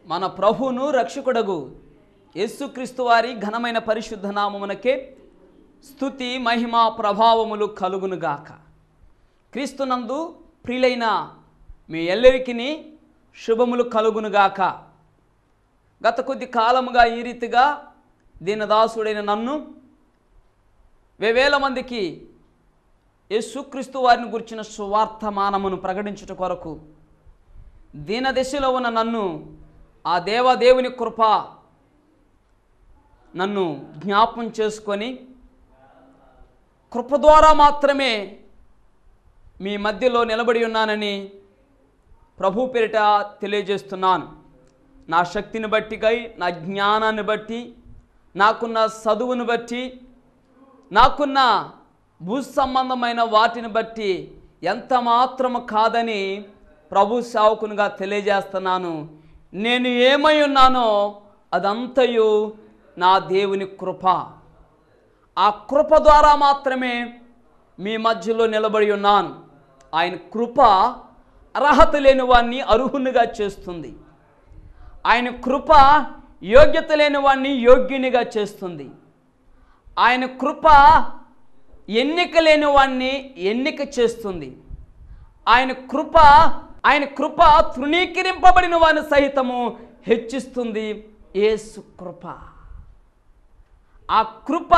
మన ప్రభువును రక్షకుడగు యేసుక్రీస్తు వారి ఘనమైన పరిశుద్ధ నామమునకే స్థుతి మహిమ ప్రభావములు కలుగునుగాక క్రీస్తునందు ప్రియులైన మీ ఎల్లరికిని శుభములు కలుగునుగాక గత కొద్ది కాలముగా ఈ రీతిగా దీనదాసుడైన నన్ను వేవేల మందికి యేసుక్రీస్తు వారిని గురించిన సువార్తమానమును ప్రకటించుట కొరకు దీనదశలో ఉన్న నన్ను ఆ దేవదేవుని కృప నన్ను జ్ఞాపం చేసుకొని కృప ద్వారా మాత్రమే మీ మధ్యలో నిలబడి ఉన్నానని ప్రభు పేరిట తెలియజేస్తున్నాను నా శక్తిని బట్టి గై నా జ్ఞానాన్ని బట్టి నాకున్న చదువును బట్టి నాకున్న భూ సంబంధమైన వాటిని బట్టి ఎంత మాత్రము కాదని ప్రభు సేవకునిగా తెలియజేస్తున్నాను నేను ఏమై ఉన్నానో అదంతయు నా దేవుని కృప ఆ కృప ద్వారా మాత్రమే మీ మధ్యలో నిలబడి ఉన్నాను ఆయన కృప అర్హత లేని వాడిని అర్హునిగా చేస్తుంది ఆయన కృప యోగ్యత లేని వాడిని యోగ్యునిగా చేస్తుంది ఆయన కృప ఎన్నిక లేని వాడిని ఎన్నిక చేస్తుంది ఆయన కృప ఆయన కృప తృణీకరింపబడిన వారిని సహితము హెచ్చిస్తుంది ఏసు కృప ఆ కృప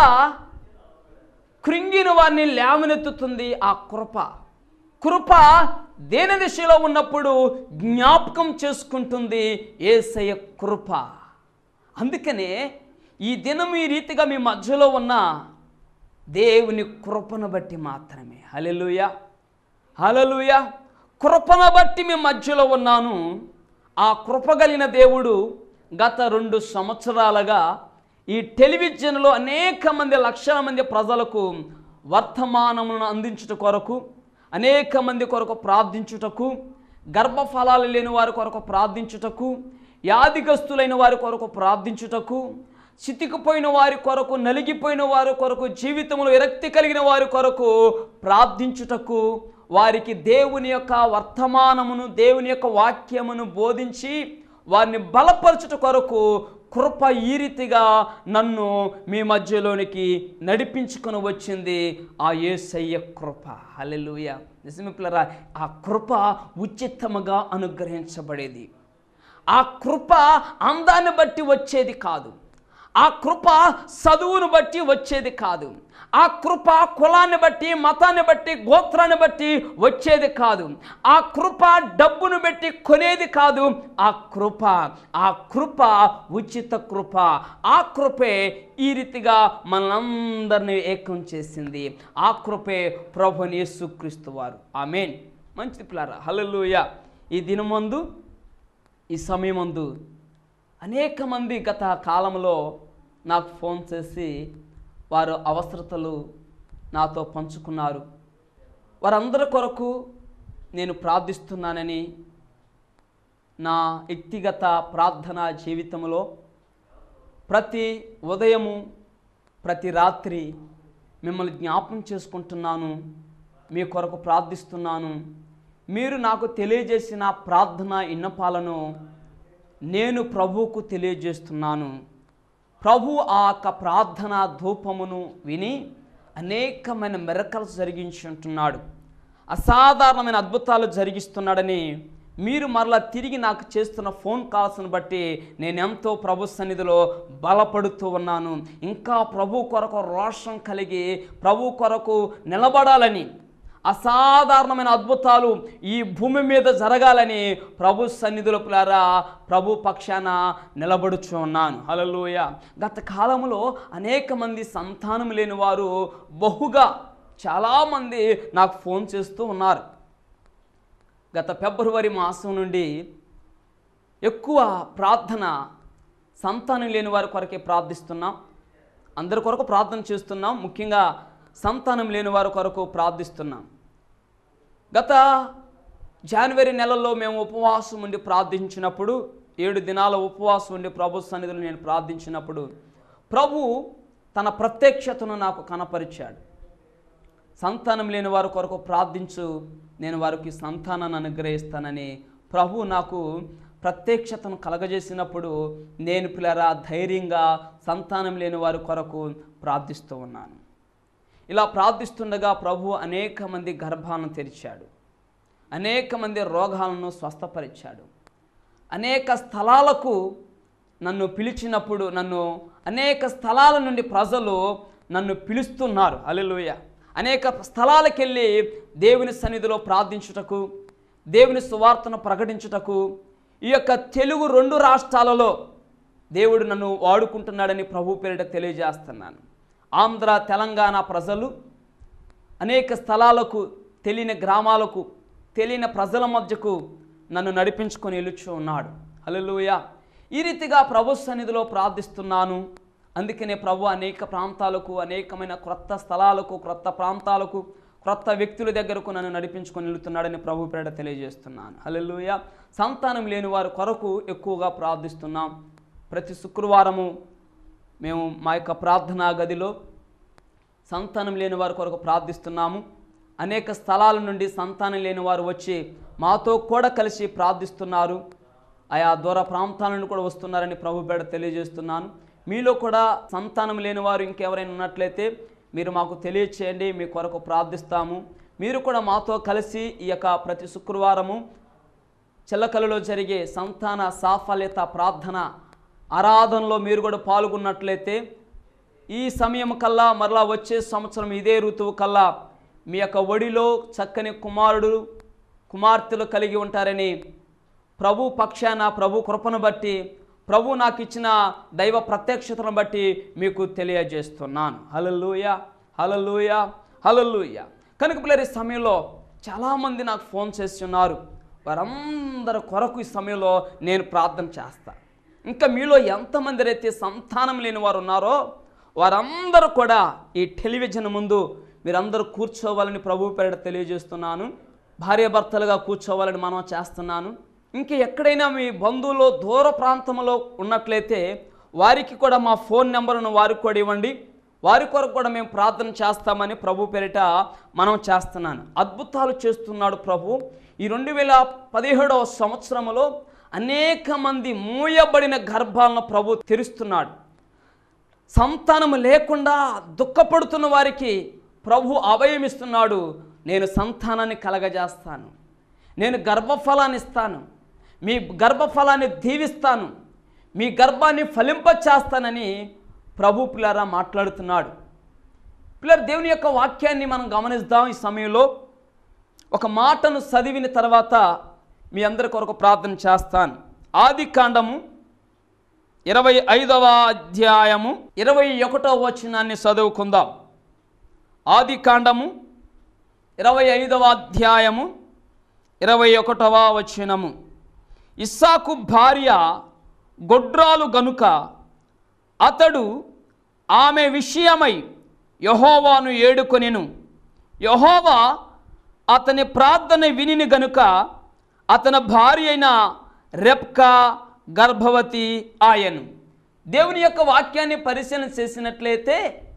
కృంగిన వారిని లేవనెత్తుతుంది ఆ కృప కృప దేని దిశలో ఉన్నప్పుడు జ్ఞాపకం చేసుకుంటుంది ఏసయ కృప అందుకనే ఈ దినం ఈ రీతిగా మీ మధ్యలో ఉన్న దేవుని కృపను బట్టి మాత్రమే హలెలుయ హలలుయ కృపను బట్టి మీ మధ్యలో ఉన్నాను ఆ కృప కలిగిన దేవుడు గత రెండు సంవత్సరాలుగా ఈ టెలివిజన్లో అనేక మంది లక్షల మంది ప్రజలకు వర్తమానములను అందించుట కొరకు అనేక మంది కొరకు ప్రార్థించుటకు గర్భఫలాలు లేని వారి కొరకు ప్రార్థించుటకు యాదిగస్తులైన వారి కొరకు ప్రార్థించుటకు చితికిపోయిన వారి కొరకు నలిగిపోయిన వారి కొరకు జీవితంలో విరక్తి కలిగిన వారి కొరకు ప్రార్థించుటకు వారికి దేవుని యొక్క వర్తమానమును దేవుని యొక్క వాక్యమును బోధించి వారిని బలపరచుట కొరకు కృప ఈ రీతిగా నన్ను మీ మధ్యలోనికి నడిపించుకొని వచ్చింది ఆ యేసయ్య కృప హల్లెలూయ నిజమే పిల్లరా ఆ కృప ఉచితముగా అనుగ్రహించబడేది ఆ కృప అందాన్ని బట్టి వచ్చేది కాదు ఆ కృప చదువును బట్టి వచ్చేది కాదు ఆ కృప కులాన్ని బట్టి మతాన్ని బట్టి గోత్రాన్ని బట్టి వచ్చేది కాదు ఆ కృప డబ్బును బట్టి కొనేది కాదు ఆ కృప ఆ కృప ఉచిత కృప ఆ కృపే ఈ రీతిగా మనందరినీ ఏకం చేసింది ఆ కృపే ప్రభుని యేసుక్రీస్తు వారు ఆమెన్ మంచిది పిల్లారా హల్లెలూయా ఈ దినమందు ఈ సమయమందు అనేక మంది గత కాలంలో నాకు ఫోన్ చేసి వారు అవసరతలు నాతో పంచుకున్నారు వారందరి కొరకు నేను ప్రార్థిస్తున్నానని నా వ్యక్తిగత ప్రార్థన జీవితంలో ప్రతి ఉదయము ప్రతి రాత్రి మిమ్మల్ని జ్ఞాపం చేసుకుంటున్నాను మీ కొరకు ప్రార్థిస్తున్నాను మీరు నాకు తెలియజేసిన ప్రార్థన ఇన్నపాలను నేను ప్రభువుకు తెలియజేస్తున్నాను ప్రభు ఆ యొక్క ప్రార్థన ధూపమును విని అనేకమైన మెరకల్స్ జరిగించి ఉంటున్నాడు అసాధారణమైన అద్భుతాలు జరిగిస్తున్నాడని మీరు మరలా తిరిగి నాకు చేస్తున్న ఫోన్ కాల్స్ను బట్టి నేను ఎంతో ప్రభు సన్నిధిలో బలపడుతూ ఉన్నాను ఇంకా ప్రభు కొరకు రోషం కలిగి ప్రభు కొరకు నిలబడాలని అసాధారణమైన అద్భుతాలు ఈ భూమి మీద జరగాలని ప్రభు సన్నిధుల పిల్లారా ప్రభు పక్షాన నిలబడుచు ఉన్నాను హలలోయ గత కాలంలో అనేక మంది సంతానం లేని వారు బహుగా చాలామంది నాకు ఫోన్ చేస్తూ ఉన్నారు గత ఫిబ్రవరి మాసం నుండి ఎక్కువ ప్రార్థన సంతానం లేని వారి కొరకే ప్రార్థిస్తున్నాం అందరి కొరకు ప్రార్థన చేస్తున్నాం ముఖ్యంగా సంతానం లేని వారి కొరకు ప్రార్థిస్తున్నాం గత జనవరి నెలలో మేము ఉపవాసం ఉండి ప్రార్థించినప్పుడు ఏడు దినాల ఉపవాసం ఉండి ప్రభు సన్నిధిలో నేను ప్రార్థించినప్పుడు ప్రభు తన ప్రత్యక్షతను నాకు కనపరిచాడు సంతానం లేని వారి కొరకు ప్రార్థించు నేను వారికి సంతానాన్ని అనుగ్రహిస్తానని ప్రభు నాకు ప్రత్యక్షతను కలగజేసినప్పుడు నేను పిల్లరా ధైర్యంగా సంతానం లేని వారి కొరకు ప్రార్థిస్తూ ఉన్నాను ఇలా ప్రార్థిస్తుండగా ప్రభు అనేక మంది గర్భాలను తెరిచాడు అనేక మంది రోగాలను స్వస్థపరిచాడు అనేక స్థలాలకు నన్ను పిలిచినప్పుడు నన్ను అనేక స్థలాల నుండి ప్రజలు నన్ను పిలుస్తున్నారు అలెలుయ అనేక స్థలాలకు వెళ్ళి దేవుని సన్నిధిలో ప్రార్థించుటకు దేవుని సువార్తను ప్రకటించుటకు ఈ యొక్క తెలుగు రెండు రాష్ట్రాలలో దేవుడు నన్ను వాడుకుంటున్నాడని ప్రభు పేరిట తెలియజేస్తున్నాను ఆంధ్ర తెలంగాణ ప్రజలు అనేక స్థలాలకు తెలియని గ్రామాలకు తెలియని ప్రజల మధ్యకు నన్ను నడిపించుకొని వెలుచు ఉన్నాడు హల్లెలూయా ఈ రీతిగా ప్రభు సన్నిధిలో ప్రార్థిస్తున్నాను అందుకనే ప్రభు అనేక ప్రాంతాలకు అనేకమైన క్రొత్త స్థలాలకు క్రొత్త ప్రాంతాలకు క్రొత్త వ్యక్తుల దగ్గరకు నన్ను నడిపించుకొని వెళుతున్నాడని ప్రభు పేరిట తెలియజేస్తున్నాను హల్లెలూయా సంతానం లేని వారి కొరకు ఎక్కువగా ప్రార్థిస్తున్నాం ప్రతి శుక్రవారము మేము మా యొక్క ప్రార్థనా గదిలో సంతానం లేని వారి కొరకు ప్రార్థిస్తున్నాము అనేక స్థలాల నుండి సంతానం లేని వారు వచ్చి మాతో కూడా కలిసి ప్రార్థిస్తున్నారు ఆయా దూర ప్రాంతాల నుండి కూడా వస్తున్నారని ప్రభు పేడ తెలియజేస్తున్నాను మీలో కూడా సంతానం లేని వారు ఇంకెవరైనా ఉన్నట్లయితే మీరు మాకు తెలియచేయండి మీ కొరకు ప్రార్థిస్తాము మీరు కూడా మాతో కలిసి ఈ యొక్క ప్రతి శుక్రవారము చిల్లకలలో జరిగే సంతాన సాఫల్యత ప్రార్థన ఆరాధనలో మీరు కూడా పాల్గొన్నట్లయితే ఈ సమయం కల్లా మరలా వచ్చే సంవత్సరం ఇదే ఋతువు కల్లా మీ యొక్క ఒడిలో చక్కని కుమారుడు కుమార్తెలు కలిగి ఉంటారని ప్రభు పక్షాన ప్రభు కృపను బట్టి ప్రభు నాకు ఇచ్చిన దైవ ప్రత్యక్షతను బట్టి మీకు తెలియజేస్తున్నాను హలలుయ హలలుయ హలలుయ కనుక పిల్లలు ఈ సమయంలో చాలామంది నాకు ఫోన్ చేసి ఉన్నారు వారందరి కొరకు ఈ సమయంలో నేను ప్రార్థన చేస్తా ఇంకా మీలో ఎంతమంది అయితే సంతానం లేని వారు ఉన్నారో వారందరూ కూడా ఈ టెలివిజన్ ముందు మీరందరూ కూర్చోవాలని ప్రభు పేరిట తెలియజేస్తున్నాను భార్యాభర్తలుగా కూర్చోవాలని మనం చేస్తున్నాను ఇంకా ఎక్కడైనా మీ బంధువులు దూర ప్రాంతంలో ఉన్నట్లయితే వారికి కూడా మా ఫోన్ నెంబర్ను వారికి కూడా ఇవ్వండి వారి కొరకు కూడా మేము ప్రార్థన చేస్తామని ప్రభు పేరిట మనం చేస్తున్నాను అద్భుతాలు చేస్తున్నాడు ప్రభు ఈ రెండు వేల పదిహేడవ సంవత్సరంలో అనేక మంది మూయబడిన గర్భాలను ప్రభు తెరుస్తున్నాడు సంతానము లేకుండా దుఃఖపడుతున్న వారికి ప్రభు అభయం ఇస్తున్నాడు నేను సంతానాన్ని కలగజేస్తాను నేను గర్భఫలాన్ని ఇస్తాను మీ గర్భఫలాన్ని దీవిస్తాను మీ గర్భాన్ని ఫలింపచేస్తానని ప్రభు పిల్లరా మాట్లాడుతున్నాడు పిల్లలు దేవుని యొక్క వాక్యాన్ని మనం గమనిద్దాం ఈ సమయంలో ఒక మాటను చదివిన తర్వాత మీ అందరి కొరకు ప్రార్థన చేస్తాను ఆది కాండము ఇరవై ఐదవ అధ్యాయము ఇరవై ఒకటవ వచనాన్ని చదువుకుందాం ఆది కాండము ఇరవై ఐదవ అధ్యాయము ఇరవై ఒకటవ వచనము ఇస్సాకు భార్య గొడ్రాలు గనుక అతడు ఆమె విషయమై యహోవాను ఏడుకొనెను యహోవా అతని ప్రార్థన వినిని గనుక అతని భార్య అయిన రెప్కా గర్భవతి ఆయను దేవుని యొక్క వాక్యాన్ని పరిశీలన చేసినట్లయితే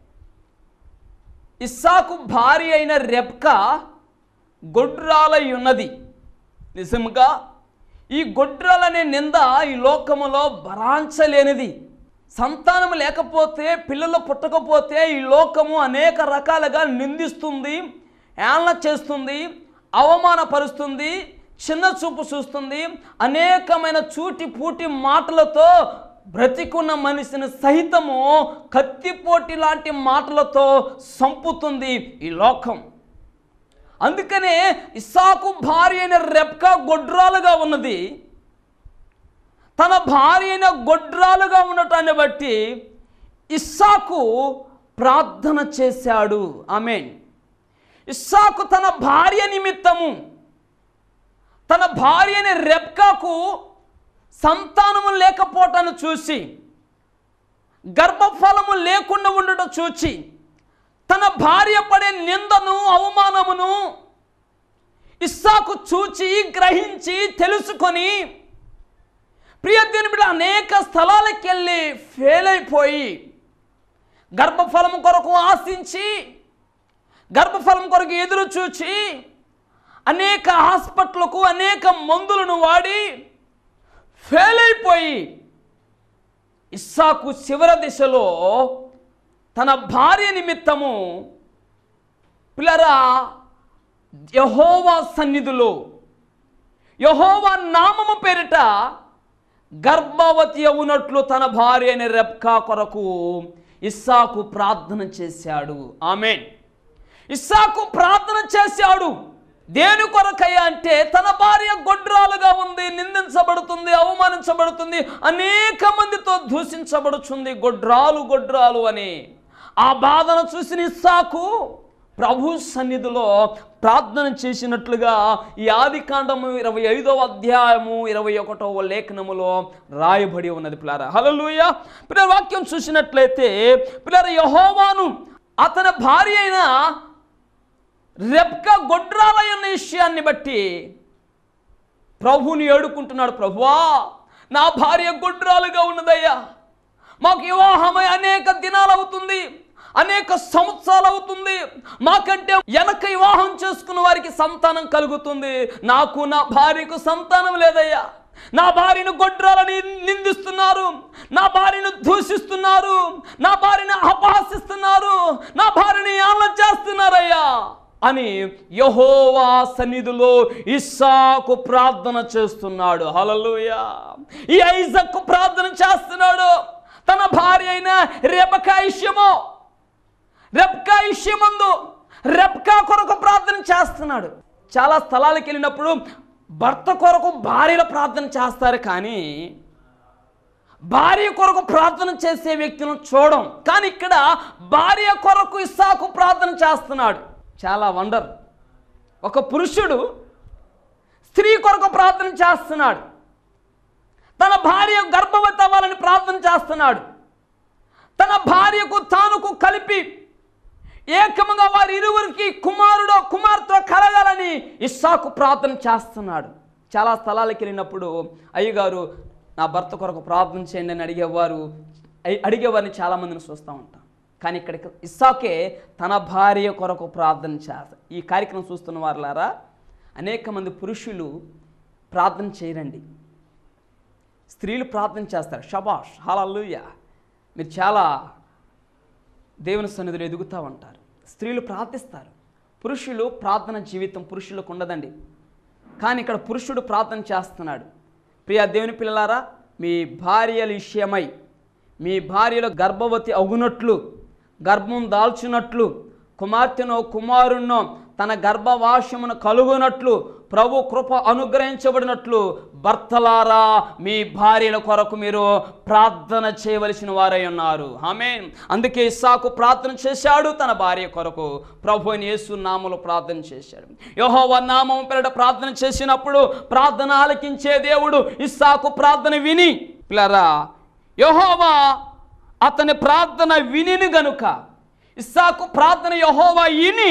ఇస్సాకు భార్య అయిన రెప్కా గొడ్రాలై ఉన్నది నిజంగా ఈ గొడ్రాలనే నింద ఈ లోకములో భరాంచలేనిది సంతానం లేకపోతే పిల్లలు పుట్టకపోతే ఈ లోకము అనేక రకాలుగా నిందిస్తుంది ఏళ్ళ చేస్తుంది అవమానపరుస్తుంది చిన్న చూపు చూస్తుంది అనేకమైన చూటి పూటి మాటలతో బ్రతికున్న మనిషిని సహితము కత్తిపోటి లాంటి మాటలతో సంపుతుంది ఈ లోకం అందుకనే ఇస్సాకు భార్య అయిన రెప్కా గొడ్రాలుగా ఉన్నది తన భార్య అయిన గొడ్రాలుగా ఉండటాన్ని బట్టి ఇస్సాకు ప్రార్థన చేశాడు ఆమెన్ ఇస్సాకు తన భార్య నిమిత్తము తన భార్య అయిన రెప్కాకు సంతానము లేకపోవటాన్ని చూసి గర్భఫలము లేకుండా ఉండటం చూచి తన భార్య పడే నిందను అవమానమును ఇస్సాకు చూచి గ్రహించి తెలుసుకొని ప్రియదేని బిడ్డ అనేక స్థలాలకు వెళ్ళి ఫెయిల్ అయిపోయి గర్భఫలం కొరకు ఆశించి గర్భఫలం కొరకు ఎదురు చూచి అనేక హాస్పిటల్కు అనేక మందులను వాడి ఫెయిల్ అయిపోయి ఇస్సాకు చివరి దిశలో తన భార్య నిమిత్తము పిల్లరా యహోవా సన్నిధిలో యహోవా నామము పేరిట గర్భవతి అవునట్లు తన భార్య అయిన రెబ్కా కొరకు ఇస్సాకు ప్రార్థన చేశాడు ఆమెన్ ఇస్సాకు ప్రార్థన చేశాడు దేని కొరకయ్యా అంటే తన భార్య గొడ్రాలుగా ఉంది నిందించబడుతుంది అవమానించబడుతుంది అనేక మందితో దూషించబడుతుంది గొడ్రాలు గొడ్రాలు అని ఆ బాధను చూసిన ఇస్సాకు ప్రభు సన్నిధిలో ప్రార్థన చేసినట్లుగా ఈ ఆది కాండము ఇరవై ఐదవ అధ్యాయము ఇరవై ఒకటవ లేఖనములో రాయబడి ఉన్నది పిల్లర హలలుయ పిల్లల వాక్యం చూసినట్లయితే పిల్లర యహోవాను అతని భార్య అయిన రెప్క గొడ్రాలయ్యున్న విషయాన్ని బట్టి ప్రభుని ఏడుకుంటున్నాడు ప్రభువా నా భార్య గొడ్రాలుగా ఉన్నదయ్యా మాకు వివాహమై అనేక దినాలు అవుతుంది అనేక సంవత్సరాలు అవుతుంది మాకంటే వెనక వివాహం చేసుకున్న వారికి సంతానం కలుగుతుంది నాకు నా భార్యకు సంతానం లేదయ్యా నా భార్యను గొడ్రాలని నిందిస్తున్నారు నా భార్యను దూషిస్తున్నారు నా భార్యను అపహాసిస్తున్నారు నా భార్యని ఆలన చేస్తున్నారయ్యా అని యహోవా సన్నిధిలో ఇస్సాకు ప్రార్థన చేస్తున్నాడు హలలుయా ఈ ఐజక్కు ప్రార్థన చేస్తున్నాడు తన భార్య అయిన రేపకా ఇష్యమో రెప్కా ఇష్యమందు రెప్కా కొరకు ప్రార్థన చేస్తున్నాడు చాలా స్థలాలకు వెళ్ళినప్పుడు భర్త కొరకు భార్యలు ప్రార్థన చేస్తారు కానీ భార్య కొరకు ప్రార్థన చేసే వ్యక్తులను చూడం కానీ ఇక్కడ భార్య కొరకు ఇస్సాకు ప్రార్థన చేస్తున్నాడు చాలా వండర్ ఒక పురుషుడు స్త్రీ కొరకు ప్రార్థన చేస్తున్నాడు తన భార్య గర్భవతి అవ్వాలని ప్రార్థన చేస్తున్నాడు తన భార్యకు తానుకు కలిపి ఏకముగా వారి ఇరువురికి కుమారుడో కుమార్తె కలగాలని ఇస్సాకు ప్రార్థన చేస్తున్నాడు చాలా స్థలాలకు వెళ్ళినప్పుడు అయ్యగారు నా భర్త కొరకు ప్రార్థన చేయండి అని అడిగేవారు అయి- అడిగేవారిని చాలామందిని చూస్తూ ఉంటాం కానీ ఇక్కడ ఇస్సాకే తన భార్య కొరకు ప్రార్థన చేస్తారు ఈ కార్యక్రమం చూస్తున్న వారులారా అనేక మంది పురుషులు ప్రార్థన చేయరండి స్త్రీలు ప్రార్థన చేస్తారు షబాష్ హలలుయ మీరు చాలా దేవుని సన్నిధిలో ఎదుగుతూ ఉంటారు స్త్రీలు ప్రార్థిస్తారు పురుషులు ప్రార్థన జీవితం పురుషులకు ఉండదండి కానీ ఇక్కడ పురుషుడు ప్రార్థన చేస్తున్నాడు ప్రియ దేవుని పిల్లలారా మీ భార్యల విషయమై మీ భార్యలు గర్భవతి అగునట్లు గర్భం దాల్చినట్లు కుమార్తెనో కుమారుణ్ణో తన గర్భవాసమును కలుగునట్లు ప్రభు కృప అనుగ్రహించబడినట్లు భర్తలారా మీ భార్యల కొరకు మీరు ప్రార్థన చేయవలసిన వారై ఉన్నారు ఆమె అందుకే ఇస్సాకు ప్రార్థన చేశాడు తన భార్య కొరకు ప్రభు అని యేసు నామములో ప్రార్థన చేశాడు యెహోవా నామం పేరిట ప్రార్థన చేసినప్పుడు ప్రార్థన ఆలకించే దేవుడు ఇస్సాకు ప్రార్థన విని పిల్లరా యెహోవా అతని ప్రార్థన వినిని గనుక ఇస్సాకు ప్రార్థన యెహోవా విని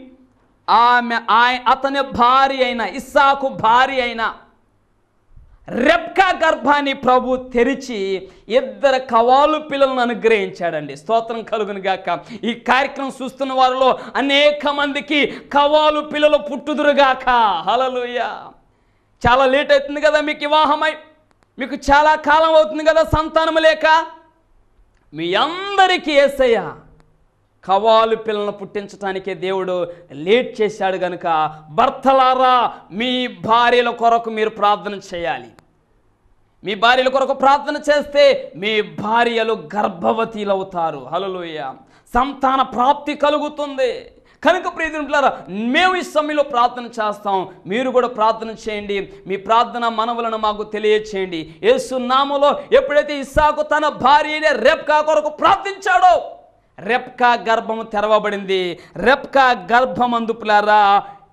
ఆమె ఆయ అతని భార్య అయిన ఇస్సాకు భార్య అయిన రెప్కా గర్భాన్ని ప్రభు తెరిచి ఇద్దరు కవాలు పిల్లలను అనుగ్రహించాడండి స్తోత్రం కలుగును గాక ఈ కార్యక్రమం చూస్తున్న వారిలో అనేక మందికి కవాలు పిల్లలు పుట్టుదురుగాక హలలుయ చాలా లేట్ అవుతుంది కదా మీకు వివాహమై మీకు చాలా కాలం అవుతుంది కదా సంతానం లేక మీ అందరికీ ఏసయ్య కవాలు పిల్లలను పుట్టించడానికే దేవుడు లేట్ చేశాడు గనుక భర్తలారా మీ భార్యల కొరకు మీరు ప్రార్థన చేయాలి మీ భార్యల కొరకు ప్రార్థన చేస్తే మీ భార్యలు గర్భవతులు అవుతారు హలలోయ సంతాన ప్రాప్తి కలుగుతుంది కనుక ప్రియమిట్లారా మేము ఈ సమయంలో ప్రార్థన చేస్తాం మీరు కూడా ప్రార్థన చేయండి మీ ప్రార్థన మనవులను మాకు తెలియచేయండి యేసు నామములో ఎప్పుడైతే ఇస్సాకు తన భార్య అయిన రెప్కా కొరకు ప్రార్థించాడో రెప్కా గర్భము తెరవబడింది రెప్కా గర్భమందు పిల్లారా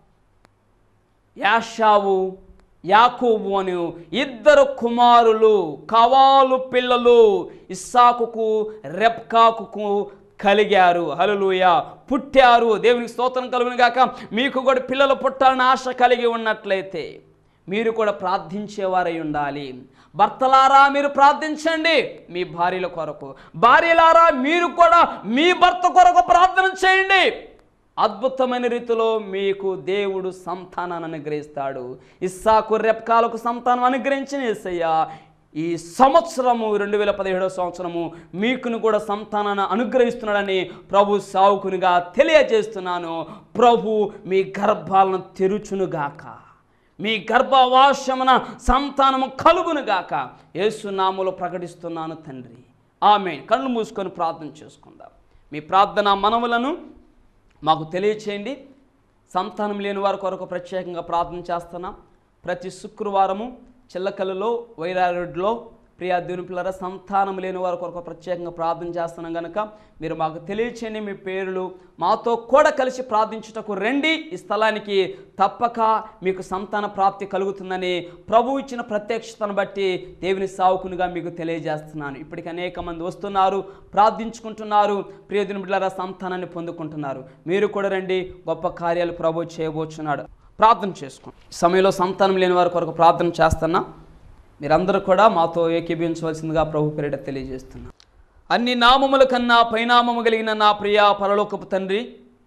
యాషావు యాకోబు అని ఇద్దరు కుమారులు కవాలు పిల్లలు ఇస్సాకుకు రెప్కాకుకు కలిగారు హలలుయ పుట్టారు దేవునికి స్తోత్రం కలుగును గాక మీకు కూడా పిల్లలు పుట్టాలని ఆశ కలిగి ఉన్నట్లయితే మీరు కూడా ప్రార్థించేవారై ఉండాలి భర్తలారా మీరు ప్రార్థించండి మీ భార్యల కొరకు భార్యలారా మీరు కూడా మీ భర్త కొరకు ప్రార్థన చేయండి అద్భుతమైన రీతిలో మీకు దేవుడు సంతానాన్ని అనుగ్రహిస్తాడు ఇస్సాకు రెప్కాలకు సంతానం అనుగ్రహించిన యేసయ్య ఈ సంవత్సరము రెండు వేల పదిహేడవ సంవత్సరము మీకును కూడా సంతానాన్ని అనుగ్రహిస్తున్నాడని ప్రభు సావుకునిగా తెలియజేస్తున్నాను ప్రభు మీ గర్భాలను తెరుచునుగాక మీ గర్భవాసమున సంతానము కలుగునుగాక యేసునామములో ప్రకటిస్తున్నాను తండ్రి ఆమె కళ్ళు మూసుకొని ప్రార్థన చేసుకుందాం మీ ప్రార్థన మనవులను మాకు తెలియచేయండి సంతానం లేని వారి కొరకు ప్రత్యేకంగా ప్రార్థన చేస్తున్నాం ప్రతి శుక్రవారము చిల్లకల్లులో వైరారెడ్డిలో ప్రియా దేవుని పిల్లల సంతానం లేని వారి కొరకు ప్రత్యేకంగా ప్రార్థన చేస్తున్నాం కనుక మీరు మాకు తెలియచేయండి మీ పేర్లు మాతో కూడా కలిసి ప్రార్థించుటకు రండి ఈ స్థలానికి తప్పక మీకు సంతాన ప్రాప్తి కలుగుతుందని ప్రభు ఇచ్చిన ప్రత్యక్షతను బట్టి దేవుని సావుకునిగా మీకు తెలియజేస్తున్నాను ఇప్పటికి అనేక మంది వస్తున్నారు ప్రార్థించుకుంటున్నారు ప్రియదిని బిడ్డలారా సంతానాన్ని పొందుకుంటున్నారు మీరు కూడా రండి గొప్ప కార్యాలు ప్రభు చేయబోచున్నాడు ప్రార్థన చేసుకోండి ఈ సమయంలో సంతానం లేని వారి కొరకు ప్రార్థన చేస్తున్నా మీరందరూ కూడా మాతో ఏకీభవించవలసిందిగా ప్రభు పేరిట తెలియజేస్తున్నా అన్ని నామముల కన్నా పైనామము కలిగిన నా ప్రియ పరలోకపు తండ్రి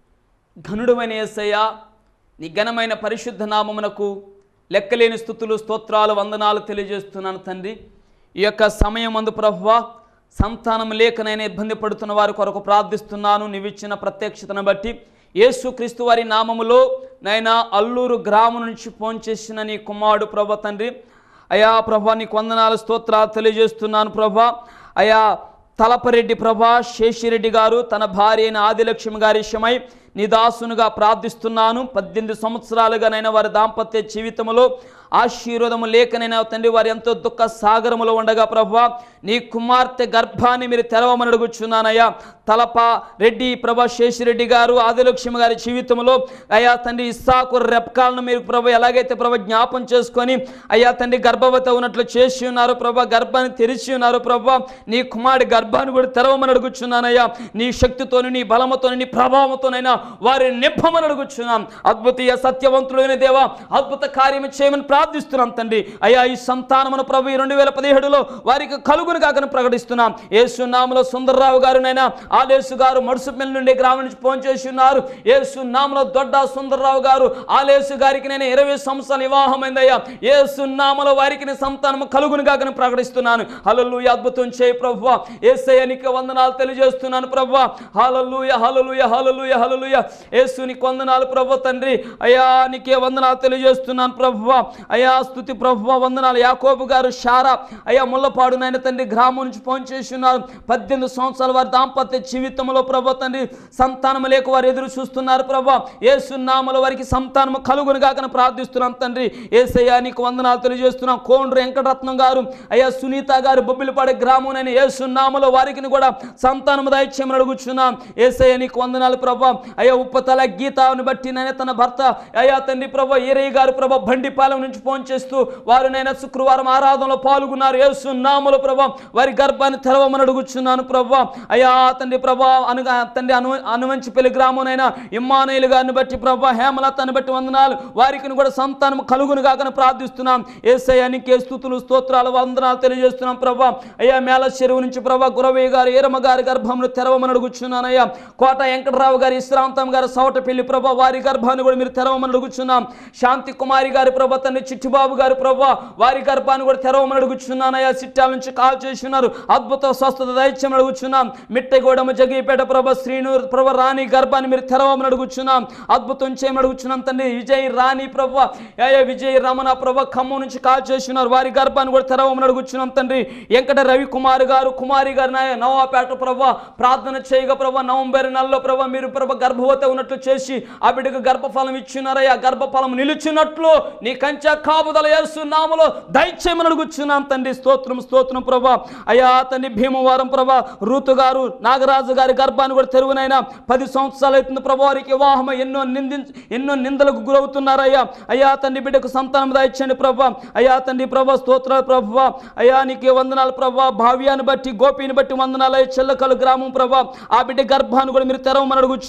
ఘనుడమైన యేసయ్య నీ ఘనమైన పరిశుద్ధ నామమునకు లెక్కలేని స్థుతులు స్తోత్రాలు వందనాలు తెలియజేస్తున్నాను తండ్రి ఈ యొక్క సమయం అందు ప్రభువ సంతానం లేకనైనా ఇబ్బంది పడుతున్న వారి కొరకు ప్రార్థిస్తున్నాను నీవిచ్చిన ప్రత్యక్షతను బట్టి యేసు క్రీస్తు వారి నామములో నైనా అల్లూరు గ్రామం నుంచి ఫోన్ చేసిన నీ కుమారుడు ప్రభ తండ్రి అయా ప్రభా నీకు వందనాలు స్తోత్రాలు తెలియజేస్తున్నాను ప్రభా అయా తలపరెడ్డి ప్రభా శేషిరెడ్డి గారు తన భార్య అయిన ఆదిలక్ష్మి గారి విషయమై నీ దాసునుగా ప్రార్థిస్తున్నాను పద్దెనిమిది సంవత్సరాలుగా నైనా వారి దాంపత్య జీవితంలో ఆశీర్వాదము లేకనైనా తండ్రి వారు ఎంతో దుఃఖ సాగరములో ఉండగా ప్రభా నీ కుమార్తె గర్భాన్ని మీరు తెరవమని అడుగుచున్నానయ్యా తలప రెడ్డి ప్రభా శేషిరెడ్డి గారు ఆదిలక్ష్మి గారి జీవితంలో అయ్యా తండ్రి ఇస్సాకు రెప్కాలను మీరు ప్రభు ఎలాగైతే ప్రభు జ్ఞాపం చేసుకొని అయ్యా తండ్రి గర్భవతి ఉన్నట్లు చేసి ఉన్నారు ప్రభా గర్భాన్ని తెరిచి ఉన్నారు ప్రభా నీ కుమారుడి గర్భాన్ని కూడా తెరవమని అడుగుచున్నానయ్యా నీ శక్తితోని నీ బలముతోని నీ ప్రభావంతోనైనా వారిని నింపమని అడుగుచున్నాం అద్భుతీయ సత్యవంతుడైన దేవా అద్భుత కార్యం చేయమని ప్రార్థిస్తున్నాం తండ్రి అయ్యా ఈ సంతానమును ప్రభు ఈ రెండు వేల పదిహేడులో వారికి కలుగును కాకని ప్రకటిస్తున్నాం ఏసునామలో సుందర్రావు గారునైనా ఆలేసు గారు మడుసుపల్లి నుండి గ్రామం నుంచి ఫోన్ చేసి ఉన్నారు ఏసునామలో దొడ్డ సుందర్రావు గారు ఆలేసు గారికి నేను ఇరవై సంవత్సరాలు వివాహమైందయ్యా ఏసునామలో వారికి నేను సంతానము కలుగును కాకని ప్రకటిస్తున్నాను హలలు అద్భుతం చేయి ప్రభు ఏసయ్యనికి వందనాలు తెలియజేస్తున్నాను ప్రభు హలలుయ హలలుయ హలలుయ హలలుయ ఏసునికి వందనాలు ప్రభు తండ్రి అయ్యా నీకే వందనాలు తెలియజేస్తున్నాను ప్రభు అయ్యా స్థుతి ప్రభు వందనాలు యాకోబు గారు షారా అయ్యా ముల్లపాడు నాయన తండ్రి గ్రామం నుంచి ఫోన్ చేసి ఉన్నారు పద్దెనిమిది సంవత్సరాల వారి దాంపత్య జీవితంలో ప్రభు తండ్రి సంతానం లేక వారు ఎదురు చూస్తున్నారు ప్రభు ఏసునామల వారికి సంతానము కలుగును కాకని ప్రార్థిస్తున్నాం తండ్రి ఏసయ్యా నీకు వందనాలు తెలియజేస్తున్నాం కోండ్రు వెంకటరత్నం గారు అయ్యా సునీత గారు బొబ్బిలిపాడే గ్రామం నేను ఏసునామలో వారికి కూడా సంతానము దయచేయమని అడుగుచున్నాం ఏసయ్య నీకు వందనాలు ప్రభా అయ్యా ఉప్పతల గీతాను బట్టి నైనా తన భర్త అయ్యా తండ్రి ప్రభా ఈరయ్య గారు ప్రభా బండిపాలెం నుంచి ఫోన్ చేస్తూ వారు నైనా శుక్రవారం ఆరాధనలో పాల్గొన్నారు ఏసునామలో ప్రభా వారి గర్భాన్ని తెరవమని అడుగుచున్నాను ప్రభా అయ్యా తండ్రి ప్రభా అను తండ్రి అను అనువంచిపల్లి గ్రామం ఇమ్మానుయేలు గారిని బట్టి ప్రభా హేమలతను బట్టి వందనాలు వారికి కూడా సంతానం కలుగును కాకని ప్రార్థిస్తున్నాం ఏసయ్య నీకే స్థుతులు స్తోత్రాలు వందనాలు తెలియజేస్తున్నాం ప్రభా అయ్యా మేళ చెరువు నుంచి ప్రభా గురవయ్య గారు ఈరమ్మ గారి గర్భంలో తెరవమని అడుగుచున్నానయ్యా కోట వెంకటరావు గారి ఇశ్రాంతం గారు సౌటపల్లి ప్రభా వారి గర్భాన్ని కూడా మీరు తెరవమని అడుగుచున్నాం శాంతి కుమారి గారి ప్రభా తండ్రి చిట్టిబాబు గారి ప్రభా వారి గర్భాన్ని కూడా తెరవమని అడుగుచున్నానయ్యా సిట్టాల నుంచి కాల్ చేసి ఉన్నారు అద్భుత స్వస్థత దైత్యం అడుగుచున్నాం మిట్టగూడెం జగిపేట ప్రభ శ్రీనూర్ ప్రభ రాణి గర్భాన్ని మీరు తెరవమని అడుగుచున్నాం అద్భుతం చేయమని అడుగుచున్నాం తండ్రి విజయ్ రాణి ప్రభ అయ్యా విజయ్ రమణ ప్రభ ఖమ్మం నుంచి కాల్ చేసి ఉన్నారు వారి గర్భాన్ని కూడా తెరవమని అడుగుచున్నాం తండ్రి వెంకట రవి కుమార్ గారు కుమారి గారు నాయ నవాపేట ప్రభ ప్రార్థన చేయగా ప్రభ నవంబర్ నెలలో ప్రభ మీరు ప్రభ గర్భవతి ఉన్నట్లు చేసి ఆ బిడ్డకు గర్భఫలం ఇచ్చినారయ్యా గర్భఫలం నిలిచినట్లు నీ కంచె కాపుదల చేస్తున్నాములో దయచేయమని అడుగుచున్నాం తండ్రి స్తోత్రం స్తోత్రం ప్రభా అయ్యా తండ్రి భీమవరం ప్రభా ఋతు గారు నాగరాజు గారి గర్భాన్ని కూడా తెరువునైనా పది సంవత్సరాలు అవుతుంది ప్రభా వారికి వివాహం ఎన్నో నిందించ ఎన్నో నిందలకు గురవుతున్నారయ్యా అయ్యా తండ్రి బిడ్డకు సంతానం దాయిచ్చండి ప్రభా అయ్యా తండ్రి ప్రభా స్తోత్రాలు ప్రభా అయ్యా నీకే వందనాలు ప్రభా భావ్యాన్ని బట్టి గోపిని బట్టి వందనాలు అయ్యా చెల్లకలు గ్రామం ప్రభా ఆ బిడ్డ గర్భాన్ని కూడా మీరు తెరవమని అడుగుచున్నాం తండ్రి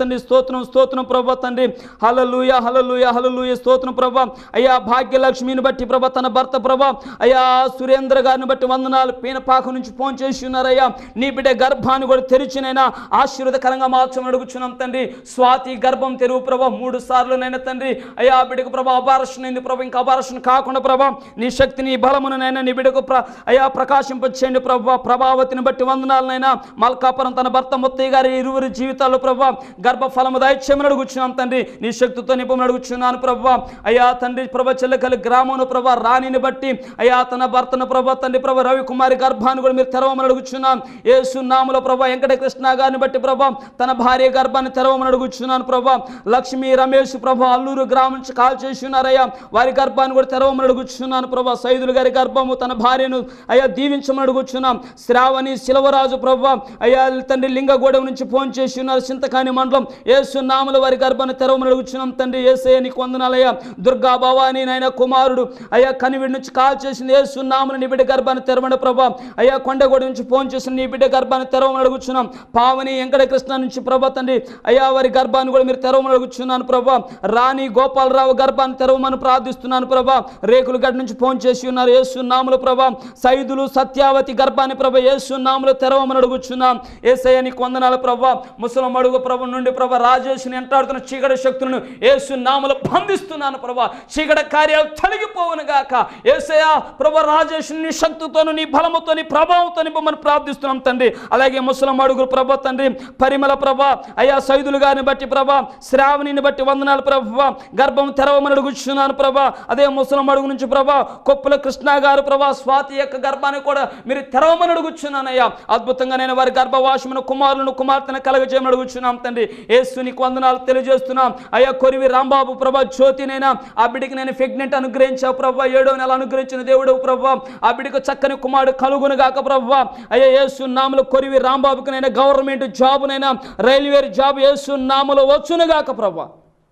తండ్రి స్తోత్రం స్తోత్రం ప్రభా తండ్రి హలలుయ హలలుయ హలలుయ స్తోత్రం ప్రభా అయ్యా భాగ్యలక్ష్మిని బట్టి ప్రభా తన భర్త ప్రభా అయ్యా సురేంద్ర గారిని బట్టి వందనాలు పీనపాక నుంచి ఫోన్ చేసి ఉన్నారయ్యా నీ బిడ్డ గర్భాన్ని కూడా తెరిచినైనా ఆశీర్వదకరంగా మార్చమని అడుగుచున్నాం తండ్రి స్వాతి గర్భం తెరువు ప్రభా మూడు సార్లు నైనా తండ్రి అయ్యా ఆ బిడ్డకు ప్రభా అపారషన్ అయింది ప్రభా ఇంకా అపారషన్ కాకుండా ప్రభా నీ శక్తిని నీ బలమునైనా నీ బిడ్డకు ప్ర అయ్యా ప్రకాశింపచేయండి ప్రభా ప్రభావతిని బట్టి వందనాలనైనా మల్కాపురం తన భర్త ముత్తయ్య గారి ఇరువురి జీవితాల్లో ప్రభా గర్భఫలము దయచేయమని అడుగుచున్నాం తండ్రి నీ శక్తితో నింపమని అడుగుచున్నాను ప్రభా అయ్యా తండ్రి ప్రభ చెల్లకలి గ్రామమును ప్రభా రాణిని బట్టి అయ్యా తన భర్తను ప్రభా తండ్రి ప్రభా రవికుమారి గర్భాన్ని కూడా మీరు తెరవమని అడుగుచున్నాను యేసు నామలో ప్రభా వెంకటకృష్ణ గారిని బట్టి ప్రభా తన భార్య గర్భాన్ని తెరవమని అడుగుచున్నాను ప్రభా లక్ష్మీ రమేష్ ప్రభా అల్లూరు గ్రామం నుంచి కాల్ చేసి ఉన్నారయ్యా వారి గర్భాన్ని కూడా తెరవమని అడుగుచున్నాను ప్రభా సైదులు గారి గర్భము తన భార్యను అయ్యా దీవించమని అడుగుచున్నాం శ్రావణి శిలవరాజు ప్రభా అయ్యా తండ్రి లింగగూడెం నుంచి ఫోన్ చేసి ఉన్నారు చింతకాని మండలం ఏసు నాముల వారి గర్భాన్ని తెరవమని అడుగుచున్నాం తండ్రి ఏసయ్య నీకు వందనాలయ్యా దుర్గా భవాని నాయన కుమారుడు అయ్యా కనివిడి నుంచి కాల్ చేసింది ఏసు నాములు నీ బిడ్డ గర్భాన్ని తెరవమని ప్రభా అయ్యా కొండగూడ నుంచి ఫోన్ చేసిన నీ బిడ్డ గర్భాన్ని తెరవమని అడుగుచున్నాం పావని వెంకటకృష్ణ నుంచి ప్రభా తండ్రి అయ్యా వారి గర్భాన్ని కూడా మీరు తెరవమని అడుగుచున్నాను ప్రభా రాణి గోపాలరావు గర్భాన్ని తెరవమని ప్రార్థిస్తున్నాను ప్రభా రేకుల గడ్డ నుంచి ఫోన్ చేసి ఉన్నారు ఏసు నాములు ప్రభా సైదులు సత్యావతి గర్భాన్ని ప్రభా ఏసు నాములు తెరవమని అడుగుచున్నాం ఏసయ్య నీకు వందనాలు ప్రభా ముసలం అడుగు ప్రభు నుండి ప్రభా రాజేషుని ఎంటాడుతున్న చీకటి శక్తులను ఏసు నాములు బంధిస్తున్నాను ప్రభా చీకటి కార్యాలు తొలగిపోవును గాక ఏసయ్య ప్రభా రాజేషుని నీ శక్తితోను నీ బలముతో నీ ప్రభావంతో నింపమని ప్రార్థిస్తున్నాం తండ్రి అలాగే ముసలం అడుగులు ప్రభా తండ్రి పరిమళ ప్రభా అయ్యా సైదులు గారిని బట్టి ప్రభా శ్రావణిని బట్టి వందనాలు ప్రభా గర్భం తెరవమని అడుగుచున్నాను ప్రభా అదే ముసలం అడుగు నుంచి ప్రభా కొప్పుల కృష్ణ గారు ప్రభా స్వాతి యొక్క గర్భాన్ని కూడా మీరు తెరవమని అడుగుచున్నానయ్యా అద్భుతంగా నేను వారి గర్భవాసమును కుమారులను కుమార్తెను కలగజేయమని అడుగుచున్నాం తండ్రి యేసు నీకు వందనాలు తెలియజేస్తున్నాం అయ్యా కొరివి రాంబాబు ప్రభా జ్యోతినైనా ఆ బిడ్డకి నేను ఫెగ్నెంట్ అనుగ్రహించావు ప్రభా ఏడో నెల అనుగ్రహించిన దేవుడు ప్రభా ఆ బిడ్డకు చక్కని కుమారుడు కలుగును గాక ప్రభా అయ్యా యేసు నామలు కొరివి రాంబాబుకి నైనా గవర్నమెంట్ జాబునైనా రైల్వే జాబ్ యేసు నామలు వచ్చును గాక ప్రభా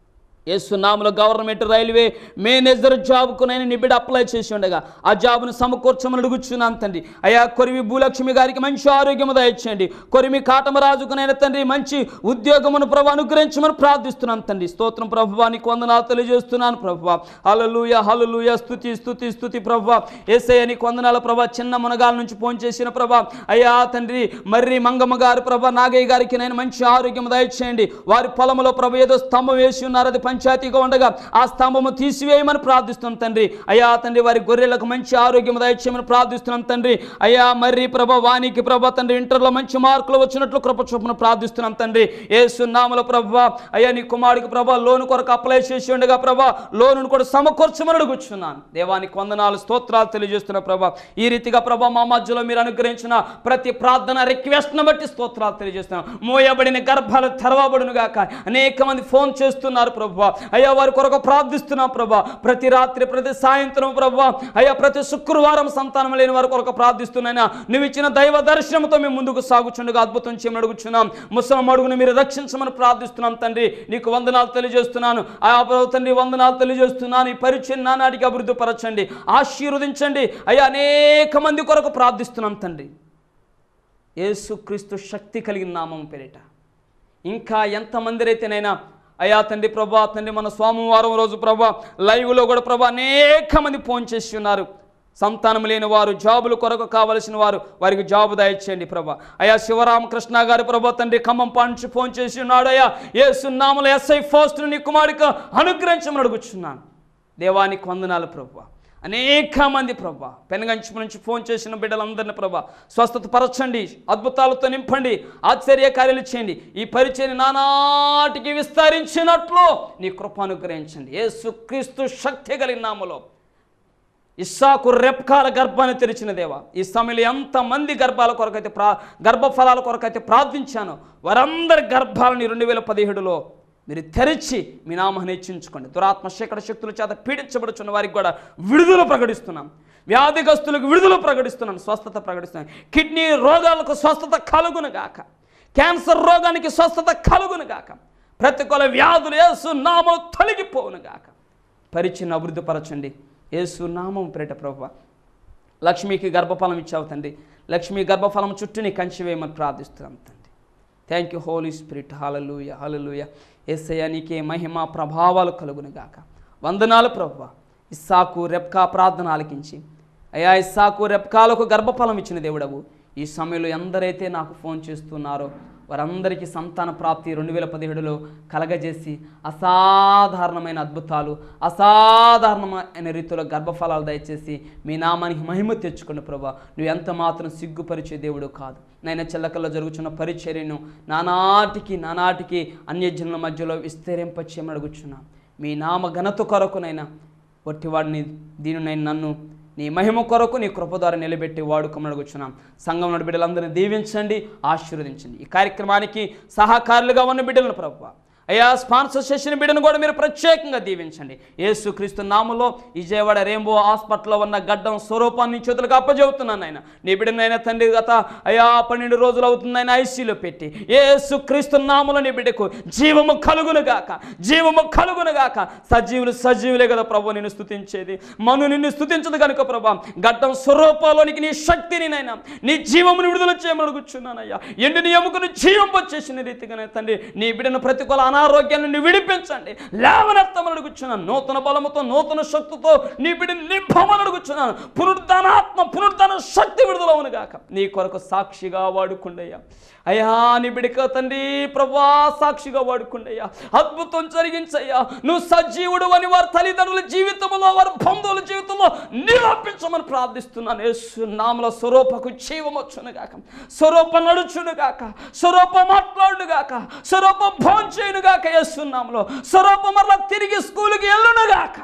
ఏసునామలో గవర్నమెంట్ రైల్వే మేనేజర్ జాబ్కు నేను నీ బిడ్డ అప్లై చేసి ఉండగా ఆ జాబ్ను సమకూర్చమని అడుగుచున్నాను తండ్రి అయ్యా కొరివి భూలక్ష్మి గారికి మంచి ఆరోగ్యము దయచేయండి కొరిమి కాటమరాజుకు నేను తండ్రి మంచి ఉద్యోగమును ప్రభు అనుగ్రహించమని ప్రార్థిస్తున్నాను తండ్రి స్తోత్రం ప్రభు నీకు వందనాలు తెలియజేస్తున్నాను ప్రభు హలలుయ హలలుయ స్తుతి స్తుతి స్తుతి ప్రభు ఏసయ్య నీకు వందనాల ప్రభా చిన్న మునగాల నుంచి ఫోన్ చేసిన ప్రభా అయ్యా తండ్రి మర్రి మంగమ్మ గారు ప్రభా నాగయ్య గారికి నేను మంచి ఆరోగ్యం దయచేయండి వారి పొలంలో ప్రభు ఏదో స్తంభం వేసి ఉన్నారు అది పంచాయతీగా ఉండగా ఆ స్తంభము తీసివేయమని ప్రార్థిస్తున్నాం తండ్రి అయ్యా తండ్రి వారి గొర్రెలకు మంచి ఆరోగ్యం దయచేయమని ప్రార్థిస్తున్నాం తండ్రి అయ్యా మర్రి ప్రభ వానికి ప్రభ తండ్రి ఇంటర్లో మంచి మార్కులు వచ్చినట్లు కృప చూపును ప్రార్థిస్తున్నాం తండ్రి ఏసు నామల ప్రభ అయ్యా నీ కుమారుడికి ప్రభ లోను కొరకు అప్లై చేసి ఉండగా ప్రభ లోనును కూడా సమకూర్చమని అడుగుచున్నాను దేవానికి వందనాలు స్తోత్రాలు తెలియజేస్తున్న ప్రభ ఈ రీతిగా ప్రభ మా మధ్యలో మీరు అనుగ్రహించిన ప్రతి ప్రార్థన రిక్వెస్ట్ను బట్టి స్తోత్రాలు తెలియజేస్తున్నాం మోయబడిన గర్భాలు తెరవబడును గాక అనేక మంది ఫోన్ చేస్తున్నారు ప్రభు అయ్యా వారి కొరకు ప్రార్థిస్తున్నాం ప్రభా ప్రతి రాత్రి ప్రతి సాయంత్రం ప్రభా అయ్యా ప్రతి శుక్రవారం సంతానం లేని వారి కొరకు ప్రార్థిస్తున్నాయినా నువ్వు ఇచ్చిన దైవ దర్శనంతో మేము ముందుకు సాగుచుండగా అద్భుతం చేయమని అడుగుచున్నాం ముసలం అడుగును మీరు రక్షించమని ప్రార్థిస్తున్నాం తండ్రి నీకు వందనాలు తెలియజేస్తున్నాను ఆ ప్రభు తండ్రి వందనాలు తెలియజేస్తున్నాను ఈ పరిచయం నానాటికి అభివృద్ధి పరచండి ఆశీర్వదించండి అయ్యా అనేక మంది కొరకు ప్రార్థిస్తున్నాం తండ్రి యేసుక్రీస్తు శక్తి కలిగిన నామం పేరిట ఇంకా ఎంతమంది అయితేనైనా అయ్యా తండ్రి ప్రభా తండ్రి మన సోమవారం రోజు ప్రభా లైవ్లో కూడా ప్రభా అనేక మంది ఫోన్ చేసి ఉన్నారు సంతానం లేని వారు జాబులు కొరకు కావలసిన వారు వారికి జాబు దయచేయండి ప్రభా అయ్యా శివరామకృష్ణ గారి ప్రభా తండ్రి ఖమ్మం పాంచి ఫోన్ చేసి ఉన్నాడు అయ్యా ఏ సున్నాములు ఎస్ఐ ఫస్ట్ నీ కుమారుడికి అనుగ్రహించమని అడుగుచున్నాను దేవానికి వందనాలు ప్రభా అనేక మంది ప్రభా పెనగంచి నుంచి ఫోన్ చేసిన బిడ్డలందరినీ ప్రభా స్వస్థత పరచండి అద్భుతాలతో నింపండి ఆశ్చర్య కార్యాలు చేయండి ఈ పరిచయని నానాటికి విస్తరించినట్లు నీ కృప అనుగ్రహించండి యేసుక్రీస్తు శక్తి కలిగిన నామలో ఇస్సాకు రెప్కాల గర్భాన్ని తెరిచిన దేవా ఈ సమయంలో ఎంతమంది గర్భాల కొరకైతే ప్రా గర్భఫలాల కొరకైతే ప్రార్థించాను వారందరి గర్భాలని రెండు వేల పదిహేడులో మీరు తెరిచి మీ నామాన్ని హెచ్చించుకోండి దురాత్మ శేఖర శక్తుల చేత పీడించబడుచున్న వారికి కూడా విడుదల ప్రకటిస్తున్నాం వ్యాధిగస్తులకు విడుదల ప్రకటిస్తున్నాను స్వస్థత ప్రకటిస్తున్నాను కిడ్నీ రోగాలకు స్వస్థత కలుగును గాక క్యాన్సర్ రోగానికి స్వస్థత కలుగును గాక ప్రతికూల వ్యాధులు యేసు నామం తొలగిపోవును గాక పరిచయం అభివృద్ధి పరచండి యేసు నామం పేరిట ప్రభు లక్ష్మికి గర్భఫలం ఇచ్చావు తండ్రి లక్ష్మి గర్భఫలం చుట్టూ నీ కంచి వేయమని ప్రార్థిస్తున్నాం తండ్రి thank you holy spirit hallelujah hallelujah ఎస్ఐ నీకే మహిమ ప్రభావాలు కలుగును గాక వందనాలు ప్రభు ఇస్సాకు రెప్కా ప్రార్థన ఆలకించి అయ్యా ఇస్సాకు రెప్కాలకు గర్భఫలం ఇచ్చిన దేవుడవు ఈ సమయంలో ఎందరైతే నాకు ఫోన్ చేస్తున్నారో వారందరికీ సంతాన ప్రాప్తి రెండు వేల పదిహేడులో కలగజేసి అసాధారణమైన అద్భుతాలు అసాధారణమైన రీతిలో గర్భఫలాలు దయచేసి మీ నామానికి మహిమ తెచ్చుకుని ప్రభా నువ్వు ఎంత మాత్రం సిగ్గుపరిచే దేవుడు కాదు నైనా చెల్లకల్లో జరుగుతున్న పరిచర్యను నానాటికి నానాటికి అన్యజనుల మధ్యలో విస్తరింపచేయమని అడుగుచున్నా మీ నామ ఘనత కొరకునైనా వట్టివాడిని దీనినైనా నన్ను నీ మహిమ కొరకు నీ కృప ద్వారా నిలబెట్టి వాడుకోమని అడుగుచున్నాం సంఘం నడు బిడ్డలందరినీ దీవించండి ఆశీర్వదించండి ఈ కార్యక్రమానికి సహకారులుగా ఉన్న బిడ్డలను ప్రభు అయ్యా స్పాన్సర్ చేసిన బిడ్డను కూడా మీరు ప్రత్యేకంగా దీవించండి యేసుక్రీస్తు నామంలో విజయవాడ రెయిన్బో హాస్పిటల్లో ఉన్న గడ్డం స్వరూపాన్ని చేతులకు అప్పచెబుతున్నాను ఆయన నీ బిడ్డనైనా తండ్రి గత అయ్యా పన్నెండు రోజులు అవుతుంది ఆయన ఐసీలో పెట్టి యేసుక్రీస్తు నామంలో నీ బిడ్డకు జీవము కలుగును గాక జీవము కలుగును గాక సజీవులు సజీవులే కదా ప్రభు నిన్ను స్తుతించేది మను నిన్ను స్తుతించదు కనుక ప్రభా గడ్డం స్వరూపంలోనికి నీ శక్తిని నైనా నీ జీవమును విడుదల చేయమని అడుగుచున్నానయ్యా ఎండు నీ ఎముకను జీవం వచ్చేసిన రీతిగానే తండ్రి నీ బిడ్డను ప్రతికూల అనారోగ్యం నుండి విడిపించండి లేవనెత్తమని అడుగుచున్నాను నూతన బలముతో నూతన శక్తితో నీ బిడ్డని నింపమని అడుగుచున్నాను పునరుద్ధానాత్మ పునరుద్ధాన శక్తి విడుదలవును గాక నీ కొరకు సాక్షిగా వాడుకుండయ్యా అయ్యా నీ బిడ్డక తండ్రి ప్రభా సాక్షిగా వాడుకుండయ్యా అద్భుతం జరిగించయ్యా నువ్వు సజీవుడు అని వారి తల్లిదండ్రుల జీవితంలో వారి బంధువుల జీవితంలో నిరూపించమని ప్రార్థిస్తున్నాను యేసు నామల స్వరూపకు జీవం వచ్చును గాక స్వరూప నడుచును గాక స్వరూప మాట్లాడును గాక స్వరూప భోంచేయును గాక యేసు నామలో స్వరూప మరలా తిరిగి స్కూల్కి వెళ్ళును గాక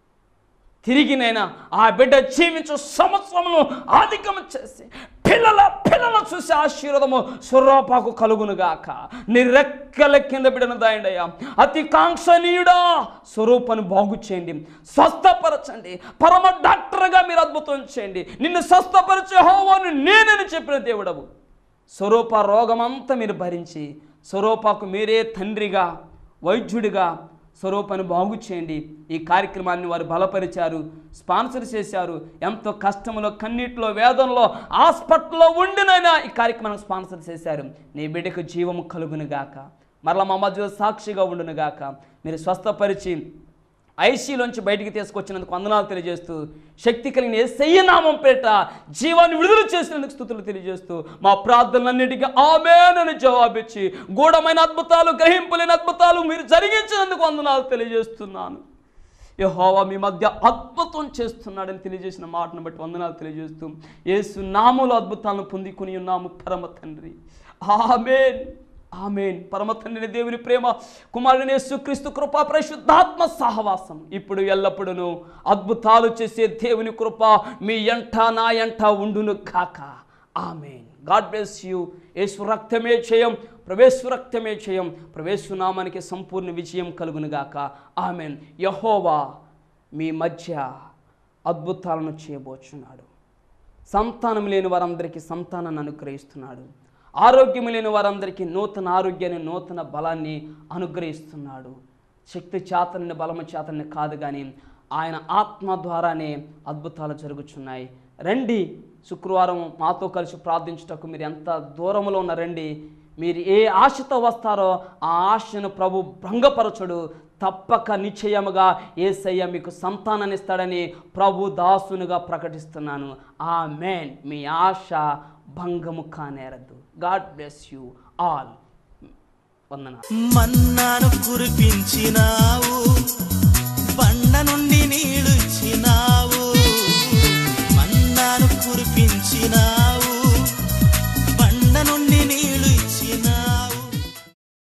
తిరిగినైనా ఆ బిడ్డ జీవించు సంవత్సరమును అధికం చేసి పిల్లల పిల్లల చూసి ఆశీర్వదము స్వరూపాకు కలుగునుగాక నీ రెక్కల కింద బిడ్డను దాయండయ్యా అతి కాంక్షణీయుడా స్వరూపాన్ని బాగు చేయండి స్వస్థపరచండి పరమ డాక్టర్గా మీరు అద్భుతం చేయండి నిన్ను స్వస్థపరిచే హోవాను నేనని చెప్పిన దేవుడవు స్వరూప రోగమంతా మీరు భరించి స్వరూపకు మీరే తండ్రిగా వైద్యుడిగా స్వరూపాన్ని బాగు చేయండి ఈ కార్యక్రమాన్ని వారు బలపరిచారు స్పాన్సర్ చేశారు ఎంతో కష్టంలో కన్నీటిలో వేదనలో హాస్పిటల్లో ఉండినైనా ఈ కార్యక్రమాన్ని స్పాన్సర్ చేశారు నీ బిడ్డకు జీవము కలుగును గాక మరలా మా మధ్యలో సాక్షిగా ఉండును గాక మీరు స్వస్థపరిచి ఐసీలోంచి బయటికి తీసుకొచ్చినందుకు వందనాలు తెలియజేస్తూ శక్తి కలిగిన ఎస్ఐ నామం పేట జీవాన్ని విడుదల చేసినందుకు స్థుతులు తెలియజేస్తూ మా ప్రార్థనలన్నిటికీ ఆమెనని జవాబిచ్చి గూఢమైన అద్భుతాలు గ్రహింపులేని అద్భుతాలు మీరు జరిగించినందుకు వందనాలు తెలియజేస్తున్నాను యెహోవా మీ మధ్య అద్భుతం చేస్తున్నాడని తెలియజేసిన మాటను బట్టి వందనాలు తెలియజేస్తూ యేసు నామూల అద్భుతాలను పొందుకుని ఉన్నాము పరమ తండ్రి ఆమెన్ ఆమెన్ పరమ తండ్రిని దేవుని ప్రేమ కుమారుని యేసుక్రీస్తు కృప పరిశుద్ధాత్మ సహవాసం ఇప్పుడు ఎల్లప్పుడూ అద్భుతాలు చేసే దేవుని కృప మీ ఎంట నా ఎంట ఉండును కాక amen God bless you Yesu రక్తమే చేయం ప్రవేశు రక్తమే చేయం ప్రవేశు నామానికి సంపూర్ణ విజయం కలుగునుగాక ఆమెన్ యహోవా మీ మధ్య అద్భుతాలను చేయబోచున్నాడు సంతానం లేని వారందరికీ సంతానాన్ని అనుగ్రహిస్తున్నాడు ఆరోగ్యం లేని వారందరికీ నూతన ఆరోగ్యాన్ని నూతన బలాన్ని అనుగ్రహిస్తున్నాడు శక్తి చేతని బలము చేతని కాదు కానీ ఆయన ఆత్మ ద్వారానే అద్భుతాలు జరుగుచున్నాయి రండి శుక్రవారం మాతో కలిసి ప్రార్థించుటకు మీరు ఎంత దూరంలో ఉన్న రండి మీరు ఏ ఆశతో వస్తారో ఆ ఆశను ప్రభు భంగపరచుడు తప్పక నిశ్చయముగా ఏసయ్య మీకు సంతానాన్ని ఇస్తాడని ప్రభు దాసునుగా ప్రకటిస్తున్నాను ఆ మేన్ మీ ఆశ భంగము కానేరద్దు గాడ్ బ్లెస్ యూ ఆల్ వందన మన్నాను కురిపించిన